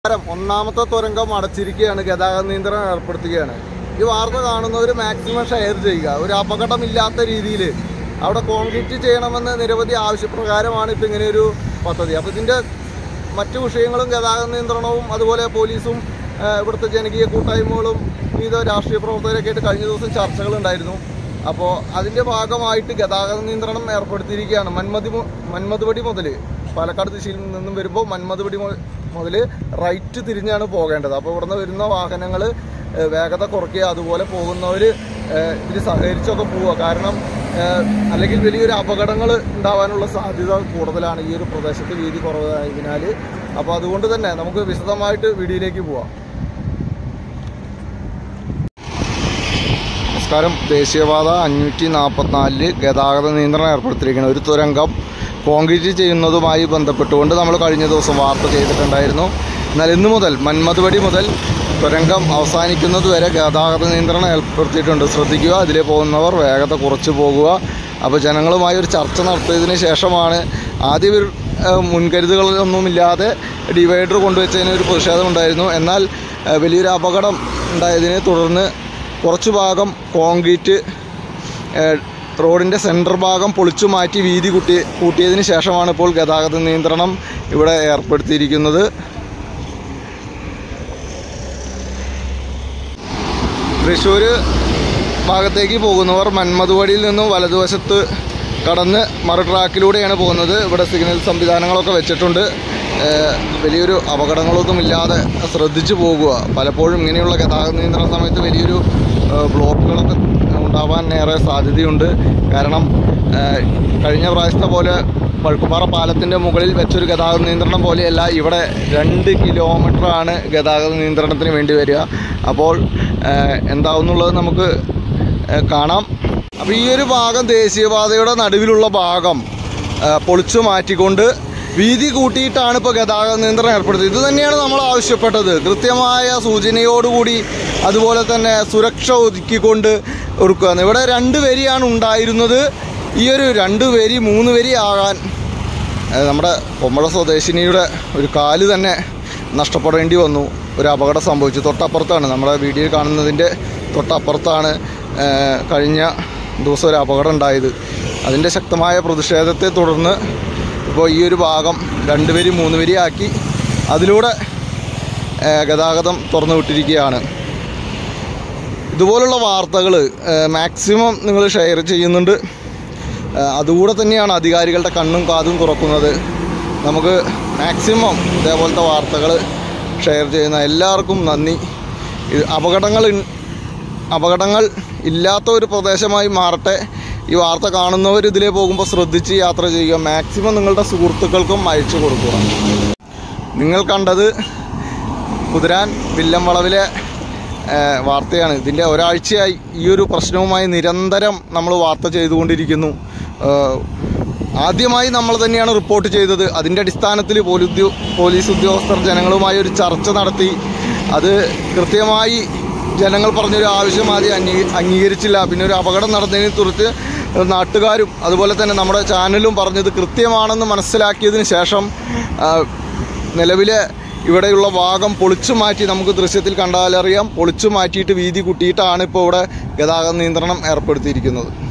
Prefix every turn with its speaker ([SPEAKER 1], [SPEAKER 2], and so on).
[SPEAKER 1] നമസ്കാരം ഒന്നാമത്തെ തുരങ്കം അടച്ചിരിക്കുകയാണ് ഗതാഗത നിയന്ത്രണം ഏർപ്പെടുത്തുകയാണ് ഈ വാർത്ത കാണുന്നവർ മാക്സിമം ഷെയർ ചെയ്യുക ഒരു അപകടമില്ലാത്ത രീതിയിൽ അവിടെ കോൺക്രീറ്റ് ചെയ്യണമെന്ന് നിരവധി ആവശ്യപ്രകാരമാണ് ഇപ്പം ഇങ്ങനെ ഒരു പദ്ധതി അപ്പോൾ ഇതിൻ്റെ മറ്റു വിഷയങ്ങളും ഗതാഗത നിയന്ത്രണവും അതുപോലെ പോലീസും ആ, ഇവിടുത്തെ ജനകീയ കൂട്ടായ്മകളും വിവിധ രാഷ്ട്രീയ പ്രവർത്തകരൊക്കെ ആയിട്ട് കഴിഞ്ഞ ദിവസം ചർച്ചകളുണ്ടായിരുന്നു അപ്പോൾ അതിൻ്റെ ഭാഗമായിട്ട് ഗതാഗത നിയന്ത്രണം ഏർപ്പെടുത്തിയിരിക്കുകയാണ് മന്മതി മു- മന്മതുപടി മുതൽ പാലക്കാട് ദിശയിൽ നിന്നും വരുമ്പോൾ മന്മതുപടി മുതൽ റൈറ്റ് തിരിഞ്ഞാണ് പോകേണ്ടത് അപ്പോൾ ഇവിടുന്ന് വരുന്ന വാഹനങ്ങൾ വേഗത കുറയ്ക്കുക അതുപോലെ പോകുന്നവർ ഇതിൽ സഹകരിച്ചൊക്കെ പോവുക കാരണം ഏഹ്, അല്ലെങ്കിൽ വലിയൊരു അപകടങ്ങൾ ഉണ്ടാവാനുള്ള സാധ്യത കൂടുതലാണ് ഈ ഒരു പ്രദേശത്ത് വീതി കുറവായതിനാൽ അപ്പോൾ അതുകൊണ്ട് തന്നെ നമുക്ക് വിശദമായിട്ട് വീഡിയോയിലേക്ക് പോവാം നമസ്കാരം ദേശീയപാത അഞ്ഞൂറ്റി നാൽപ്പത്തിനാലില് ഗതാഗത നിയന്ത്രണം ഏർപ്പെടുത്തിയിരിക്കുന്നത് ഒരു തുരങ്കം കോൺക്രീറ്റ് ചെയ്യുന്നതുമായി ബന്ധപ്പെട്ടുകൊണ്ട് നമ്മൾ കഴിഞ്ഞ ദിവസം വാർത്ത ചെയ്തിട്ടുണ്ടായിരുന്നു എന്നാൽ ഇന്നു മുതൽ മന്മതുപടി മുതൽ തുരങ്കം അവസാനിക്കുന്നത് വരെ ഗതാഗത നിയന്ത്രണം ഏർപ്പെടുത്തിയിട്ടുണ്ട് ശ്രദ്ധിക്കുക അതിൽ പോകുന്നവർ വേഗത കുറച്ച് പോകുക അപ്പോൾ ജനങ്ങളുമായി ഒരു ചർച്ച നടത്തിയതിന് ശേഷമാണ് ആദ്യം ഒരു ഏഹ്, മുൻകരുതലുകളൊന്നുമില്ലാതെ ഡിവൈഡർ കൊണ്ടുവച്ചതിന് ഒരു പ്രതിഷേധം ഉണ്ടായിരുന്നു എന്നാൽ ഏഹ്, വലിയൊരു അപകടം ഉണ്ടായതിനെ തുടർന്ന് കുറച്ച് ഭാഗം കോൺക്രീറ്റ് ഏഹ്, റോഡിൻ്റെ സെൻറ്റർ ഭാഗം പൊളിച്ചു മാറ്റി വീതി കൂട്ടി കൂട്ടിയതിന് ശേഷമാണ് ഇപ്പോൾ ഗതാഗത നിയന്ത്രണം ഇവിടെ ഏർപ്പെടുത്തിയിരിക്കുന്നത് തൃശ്ശൂർ ഭാഗത്തേക്ക് പോകുന്നവർ മന്മതുവടിയിൽ നിന്നും വലതുവശത്ത് കടന്ന് മറു ട്രാക്കിലൂടെയാണ് പോകുന്നത് ഇവിടെ സിഗ്നൽ സംവിധാനങ്ങളൊക്കെ വെച്ചിട്ടുണ്ട് ഏഹ് വലിയൊരു അപകടങ്ങളൊന്നുമില്ലാതെ ശ്രദ്ധിച്ചു പോകുക പലപ്പോഴും ഇങ്ങനെയുള്ള ഗതാഗത നിയന്ത്രണ സമയത്ത് വലിയൊരു ഏഹ് ബ്ലോക്കുകളൊക്കെ ഉണ്ടാവാൻ ഏറെ സാധ്യതയുണ്ട് കാരണം ഏഹ് കഴിഞ്ഞ പ്രാവശ്യത്തെ പോലെ പഴുക്കുപാറ പാലത്തിൻ്റെ മുകളിൽ വെച്ചൊരു ഗതാഗത നിയന്ത്രണം പോലെയല്ല ഇവിടെ രണ്ട് കിലോമീറ്ററാണ് ഗതാഗത നിയന്ത്രണത്തിന് വേണ്ടി വരിക അപ്പോൾ ഏഹ് എന്താവുന്നുള്ളത് നമുക്ക് ഏഹ് കാണാം അപ്പോൾ ഈ ഒരു ഭാഗം ദേശീയപാതയുടെ നടുവിലുള്ള ഭാഗം ഏഹ് പൊളിച്ചു മാറ്റിക്കൊണ്ട് വീതി കൂട്ടിയിട്ടാണ് ഇപ്പോൾ ഗതാഗത നിയന്ത്രണം ഏർപ്പെടുത്തിയത് ഇത് തന്നെയാണ് നമ്മൾ ആവശ്യപ്പെട്ടത് കൃത്യമായ സൂചനയോടുകൂടി അതുപോലെ തന്നെ സുരക്ഷ ഒതുക്കിക്കൊണ്ട് ഒരുക്കുകയാണ് ഇവിടെ രണ്ട് വരിയാണ് ഉണ്ടായിരുന്നത് ഈ ഒരു രണ്ട് വരി മൂന്ന് വരി ആകാൻ ഏഹ് നമ്മുടെ കൊമ്മഴ സ്വദേശിനിയുടെ ഒരു കാല് തന്നെ നഷ്ടപ്പെടേണ്ടി വന്നു ഒരു അപകടം സംഭവിച്ചു തൊട്ടപ്പുറത്താണ് നമ്മുടെ വീഡിയോയിൽ കാണുന്നതിൻ്റെ തൊട്ടപ്പുറത്താണ് ഏഹ് കഴിഞ്ഞ ദിവസം ഒരു അപകടം ഉണ്ടായത് അതിൻ്റെ ശക്തമായ പ്രതിഷേധത്തെ തുടർന്ന് ഇപ്പോൾ ഈ ഒരു ഭാഗം രണ്ട് വരി മൂന്ന് വരി ആക്കി അതിലൂടെ ഏഹ് ഗതാഗതം തുറന്നു വിട്ടിരിക്കുകയാണ് ഇതുപോലുള്ള വാർത്തകൾ മാക്സിമം നിങ്ങൾ ഷെയർ ചെയ്യുന്നുണ്ട് ഏഹ് അതുകൂടെ തന്നെയാണ് അധികാരികളുടെ കണ്ണും കാതും തുറക്കുന്നത് നമുക്ക് മാക്സിമം ഇതേപോലത്തെ വാർത്തകൾ ഷെയർ ചെയ്യുന്ന എല്ലാവർക്കും നന്ദി ഇത് അപകടങ്ങൾ ഇൻ- അപകടങ്ങൾ ഇല്ലാത്ത ഒരു പ്രദേശമായി മാറട്ടെ ഈ വാർത്ത കാണുന്നവർ ഇതിലേ പോകുമ്പോൾ ശ്രദ്ധിച്ച് യാത്ര ചെയ്യുക മാക്സിമം നിങ്ങളുടെ സുഹൃത്തുക്കൾക്കും അയച്ചു കൊടുക്കുക നിങ്ങൾ കണ്ടത് കുതിരാൻ വില്ലം വളവിലെ ഏഹ്, വാർത്തയാണ് ഇതിൻ്റെ ഒരാഴ്ചയായി ഈ ഒരു പ്രശ്നവുമായി നിരന്തരം നമ്മൾ വാർത്ത ചെയ്തുകൊണ്ടിരിക്കുന്നു ഏഹ്, ആദ്യമായി നമ്മൾ തന്നെയാണ് റിപ്പോർട്ട് ചെയ്തത് അതിൻ്റെ അടിസ്ഥാനത്തിൽ പോലീസ് പോലീസ് ഉദ്യോഗസ്ഥർ ജനങ്ങളുമായി ഒരു ചർച്ച നടത്തി അത് കൃത്യമായി ജനങ്ങൾ പറഞ്ഞൊരു ആവശ്യം ആദ്യം അംഗീ അംഗീകരിച്ചില്ല പിന്നെ ഒരു അപകടം നടന്നതിനെ കുറിച്ച് നാട്ടുകാരും അതുപോലെ തന്നെ നമ്മുടെ ചാനലും പറഞ്ഞത് കൃത്യമാണെന്ന് മനസ്സിലാക്കിയതിന് ശേഷം ആ, നിലവിലെ ഇവിടെയുള്ള ഭാഗം പൊളിച്ചു മാറ്റി നമുക്ക് ദൃശ്യത്തിൽ കണ്ടാലറിയാം പൊളിച്ചു മാറ്റിയിട്ട് വീതി കൂട്ടിയിട്ടാണ് ഇപ്പോൾ ഇവിടെ ഗതാഗത നിയന്ത്രണം ഏർപ്പെടുത്തിയിരിക്കുന്നത്